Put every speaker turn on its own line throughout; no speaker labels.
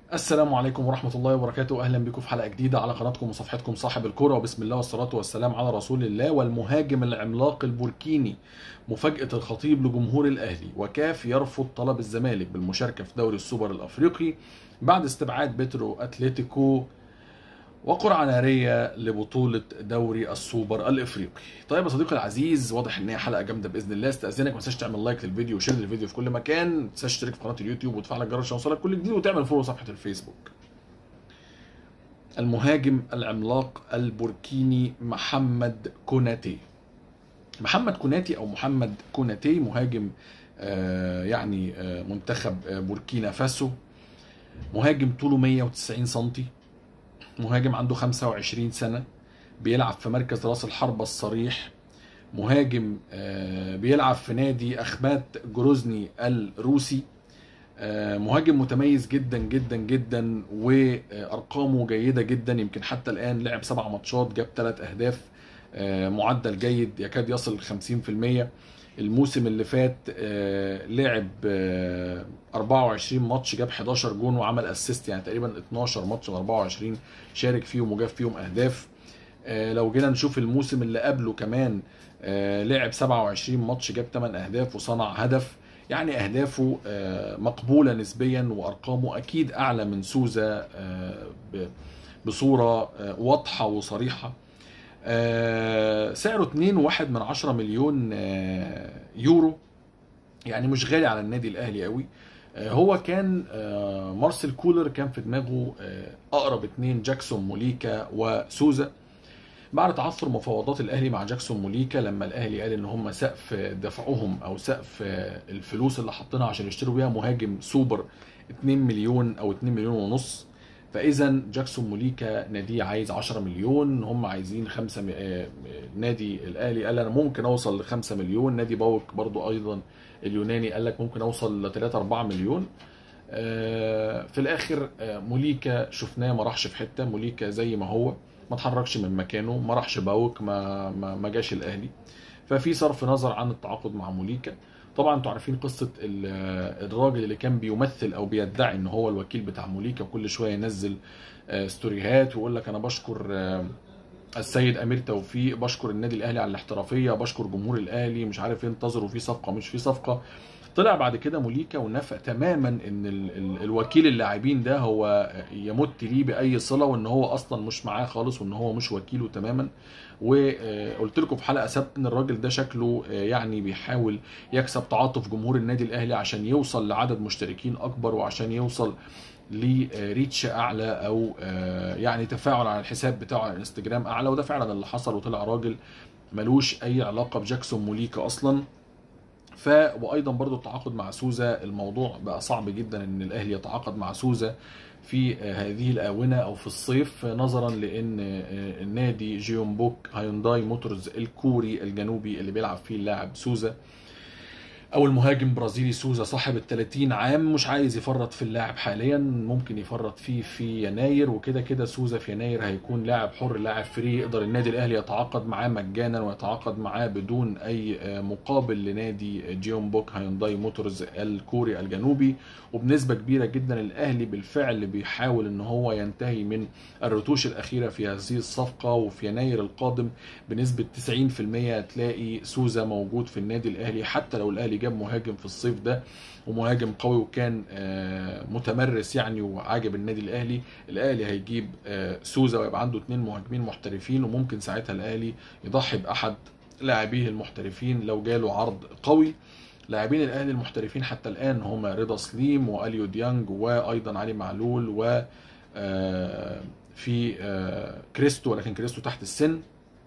السلام عليكم ورحمة الله وبركاته أهلا بكم في حلقة جديدة على قناتكم وصفحتكم صاحب الكرة وبسم الله والصلاة والسلام على رسول الله والمهاجم العملاق البوركيني مفاجأة الخطيب لجمهور الأهلي وكاف يرفض طلب الزمالك بالمشاركة في دوري السوبر الأفريقي بعد استبعاد بيترو أتلتيكو وقرعة نارية لبطولة دوري السوبر الافريقي. طيب يا صديقي العزيز واضح ان هي حلقة جامدة باذن الله استاذنك ما تنساش تعمل لايك للفيديو وشير للفيديو في كل مكان، ما تنساش تشترك في قناة اليوتيوب وتفعل الجرس عشان يوصلك كل جديد وتعمل فولو صفحة الفيسبوك. المهاجم العملاق البوركيني محمد كوناتي. محمد كوناتي او محمد كوناتي مهاجم آه يعني آه منتخب آه بوركينا فاسو مهاجم طوله 190 سنتي مهاجم عنده 25 سنة بيلعب في مركز راس الحربة الصريح مهاجم آه، بيلعب في نادي أخمات جروزني الروسي آه، مهاجم متميز جدا جدا جدا وأرقامه جيدة جدا يمكن حتى الآن لعب سبع ماتشات جاب ثلاث أهداف آه، معدل جيد يكاد يصل 50% الموسم اللي فات آه، لعب آه، 24 ماتش جاب 11 جون وعمل اسيست يعني تقريبا 12 ماتش من 24 شارك فيهم وجاب فيهم اهداف آه، لو جينا نشوف الموسم اللي قبله كمان آه، لعب 27 ماتش جاب 8 اهداف وصنع هدف يعني اهدافه آه، مقبوله نسبيا وارقامه اكيد اعلى من سوزا آه، ب- بصوره آه، واضحه وصريحه آه، سعره 2.1 من 10 مليون آه، يورو يعني مش غالي على النادي الاهلي قوي آه، هو كان آه، مارسيل كولر كان في دماغه آه، اقرب اتنين جاكسون موليكا وسوزا بعد تعثر مفاوضات الاهلي مع جاكسون موليكا لما الاهلي قال ان هم سقف دفعهم او سقف آه، الفلوس اللي حاطينها عشان يشتروا بيها مهاجم سوبر 2 مليون او 2 مليون ونص فاذا جاكسون موليكا ناديه عايز 10 مليون هم عايزين 5 م... آه، نادي الاهلي قال انا ممكن اوصل ل 5 مليون نادي باوك برضو ايضا اليوناني قال لك ممكن اوصل ل 3 4 مليون آه، في الاخر آه، موليكا شفناه ما راحش في حته موليكا زي ما هو ما اتحركش من مكانه ما راحش باوك ما ما, ما جاش الاهلي ففي صرف نظر عن التعاقد مع موليكا طبعا انتوا عارفين قصه ال- الراجل اللي كان بيمثل او بيدعي ان هو الوكيل بتاع موليكا وكل شويه ينزل آه، ستوريهات ويقول لك انا بشكر آه، السيد امير توفيق بشكر النادي الاهلي على الاحترافيه بشكر جمهور الاهلي مش عارف إيه، انتظروا في صفقه مش في صفقه طلع بعد كده موليكا ونفى تماما ان ال ال الوكيل اللاعبين ده هو يمت ليه باي صله وان هو اصلا مش معاه خالص وان هو مش وكيله تماما وقلت لكم في حلقه سابقه ان الراجل ده شكله آه، يعني بيحاول يكسب تعاطف جمهور النادي الاهلي عشان يوصل لعدد مشتركين اكبر وعشان يوصل لريتش اعلى او آه، يعني تفاعل على الحساب بتاعه على الانستجرام اعلى وده فعلا اللي حصل وطلع راجل ملوش اي علاقه بجاكسون موليكا اصلا ف وايضا برضو التعاقد مع سوزا الموضوع بقى صعب جدا ان الاهلي يتعاقد مع سوزا في آه، هذه الاونه او في الصيف آه، نظرا لان آه، النادي جيومبوك هايونداي موتورز الكوري الجنوبي اللي بيلعب فيه اللاعب سوزا او المهاجم برازيلي سوزا صاحب ال 30 عام مش عايز يفرط في اللاعب حاليا ممكن يفرط فيه في يناير وكده كده سوزا في يناير هيكون لاعب حر لاعب فري يقدر النادي الاهلي يتعاقد معاه مجانا ويتعاقد معاه بدون اي آه، مقابل لنادي جيون بوك هايونداي موتورز الكوري الجنوبي وبنسبه كبيره جدا الاهلي بالفعل بيحاول ان هو ينتهي من الرتوش الاخيره في هذه الصفقه وفي يناير القادم بنسبه 90% هتلاقي سوزا موجود في النادي الاهلي حتى لو الاهلي جاب مهاجم في الصيف ده ومهاجم قوي وكان آه، متمرس يعني وعاجب النادي الاهلي الاهلي هيجيب آه، سوزا ويبقى عنده اثنين مهاجمين محترفين وممكن ساعتها الاهلي يضحي باحد لاعبيه المحترفين لو جاله عرض قوي لاعبين الاهلي المحترفين حتى الان هم رضا سليم واليو ديانج وايضا علي معلول و آه، في آه، كريستو ولكن كريستو تحت السن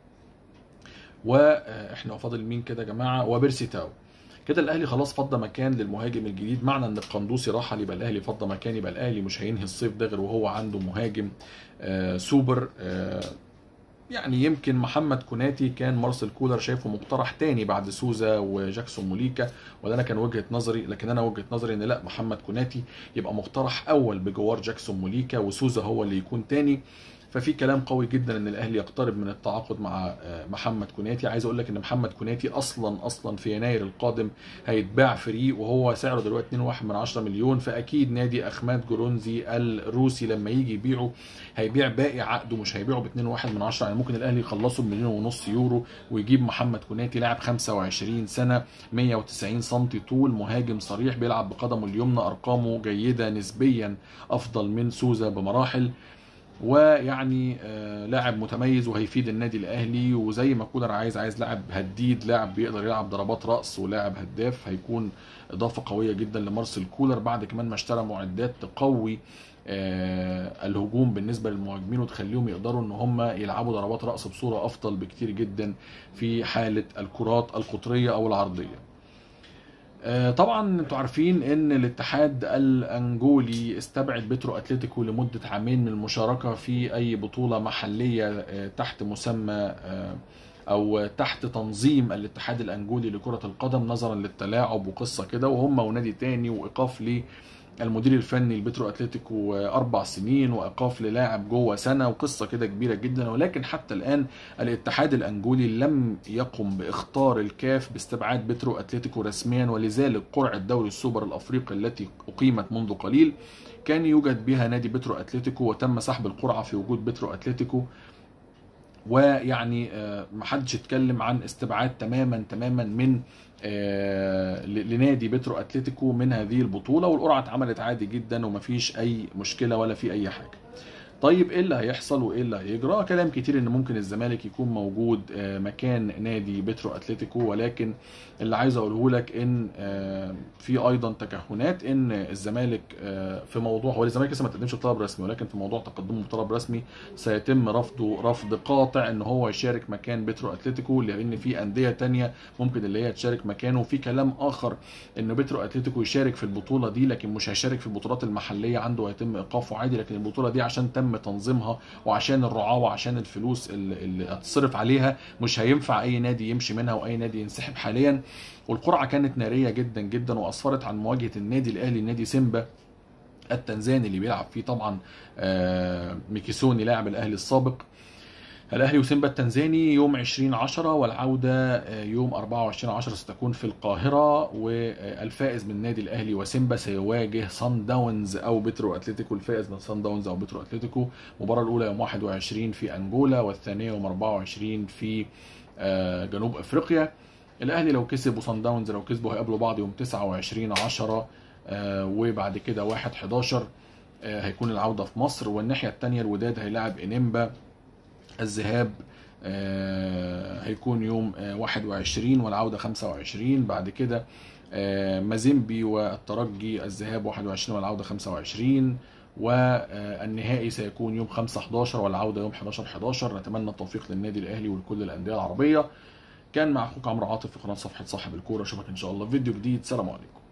واحنا فاضل مين كده يا جماعه وبيرسي تاو كده الاهلي خلاص فضى مكان للمهاجم الجديد معنى ان القندوسي رحل يبقى الاهلي فضى مكان يبقى الاهلي مش هينهي الصيف ده غير وهو عنده مهاجم آه، سوبر آه، يعني يمكن محمد كوناتي كان مارسيل كولر شايفه مقترح تاني بعد سوزا وجاكسون موليكا وده انا كان وجهه نظري لكن انا وجهه نظري ان لا محمد كوناتي يبقى مقترح اول بجوار جاكسون موليكا وسوزا هو اللي يكون تاني ففي كلام قوي جدا ان الاهلي يقترب من التعاقد مع آه، محمد كوناتي عايز اقول لك ان محمد كوناتي اصلا اصلا في يناير القادم هيتباع فري وهو سعره دلوقتي 2.1 من 10 مليون فاكيد نادي اخمات جورونزي الروسي لما يجي يبيعه هيبيع باقي عقده مش هيبيعه ب 2.1 من 10 يعني ممكن الاهلي يخلصه بمليون ونص يورو ويجيب محمد كوناتي لاعب 25 سنه 190 سم طول مهاجم صريح بيلعب بقدمه اليمنى ارقامه جيده نسبيا افضل من سوزا بمراحل ويعني آه، لاعب متميز وهيفيد النادي الاهلي وزي ما كولر عايز عايز لاعب هديد لاعب بيقدر يلعب ضربات راس ولاعب هداف هيكون اضافه قويه جدا لمارسيل كولر بعد كمان ما اشترى معدات تقوي آه، الهجوم بالنسبه للمهاجمين وتخليهم يقدروا ان هم يلعبوا ضربات راس بصوره افضل بكتير جدا في حاله الكرات القطريه او العرضيه آه، طبعا انتوا عارفين ان الاتحاد الانجولي استبعد بترو اتلتيكو لمده عامين من المشاركه في اي بطوله محليه آه، تحت مسمى آه، او تحت تنظيم الاتحاد الانجولي لكره القدم نظرا للتلاعب وقصه كده وهم ونادي تاني وايقاف المدير الفني لبترو اتلتيكو اربع سنين وايقاف للاعب جوه سنه وقصه كده كبيره جدا ولكن حتى الان الاتحاد الانجولي لم يقم باختار الكاف باستبعاد بترو اتلتيكو رسميا ولذلك قرعه دوري السوبر الافريقي التي اقيمت منذ قليل كان يوجد بها نادي بترو اتلتيكو وتم سحب القرعه في وجود بترو اتلتيكو ويعني آه، محدش اتكلم عن استبعاد تماما تماما من آه، لنادي بترو اتلتيكو من هذه البطوله والقرعه اتعملت عادي جدا ومفيش اي مشكله ولا في اي حاجه طيب ايه اللي هيحصل وايه اللي هيجرى كلام كتير ان ممكن الزمالك يكون موجود آه، مكان نادي بترو اتلتيكو ولكن اللي عايز اقوله لك ان آه، في ايضا تكهنات ان الزمالك آه، في موضوع هو الزمالك لسه ما تقدمش طلب رسمي ولكن في موضوع تقدمه بطلب رسمي سيتم رفضه رفض قاطع ان هو يشارك مكان بترو اتلتيكو لان في انديه تانية ممكن اللي هي تشارك مكانه وفي كلام اخر ان بترو اتلتيكو يشارك في البطوله دي لكن مش هيشارك في البطولات المحليه عنده هيتم ايقافه عادي لكن البطوله دي عشان تم تنظيمها وعشان الرعاه وعشان الفلوس اللي اللي هتصرف عليها مش هينفع اي نادي يمشي منها واي نادي ينسحب حاليا والقرعه كانت ناريه جدا جدا واسفرت عن مواجهه النادي الاهلي نادي سيمبا التنزاني اللي بيلعب فيه طبعا آه، ميكيسوني لاعب الاهلي السابق الاهلي وسيمبا التنزاني يوم 20 10 والعوده آه، يوم 24 10 ستكون في القاهره والفائز من النادي الاهلي وسيمبا سيواجه صن داونز او بترو اتلتيكو الفائز من صن داونز او بترو اتلتيكو المباراه الاولى يوم 21 في انجولا والثانيه يوم 24 في آه، جنوب افريقيا الاهلي لو كسب وصن داونز لو كسبوا هيقابلوا بعض يوم 29 10 آه، وبعد كده 1 11 آه، هيكون العوده في مصر والناحيه الثانيه الوداد هيلاعب انيمبا الذهاب آه، هيكون يوم آه، 21 والعوده 25 بعد كده آه، مازيمبي والترجي الذهاب 21 والعوده 25 والنهائي سيكون يوم 5 11 والعوده يوم 11 11 نتمنى التوفيق للنادي الاهلي ولكل الانديه العربيه كان مع اخوك عمرو عاطف في قناه صفحه صاحب الكوره اشوفك ان شاء الله في فيديو جديد سلام عليكم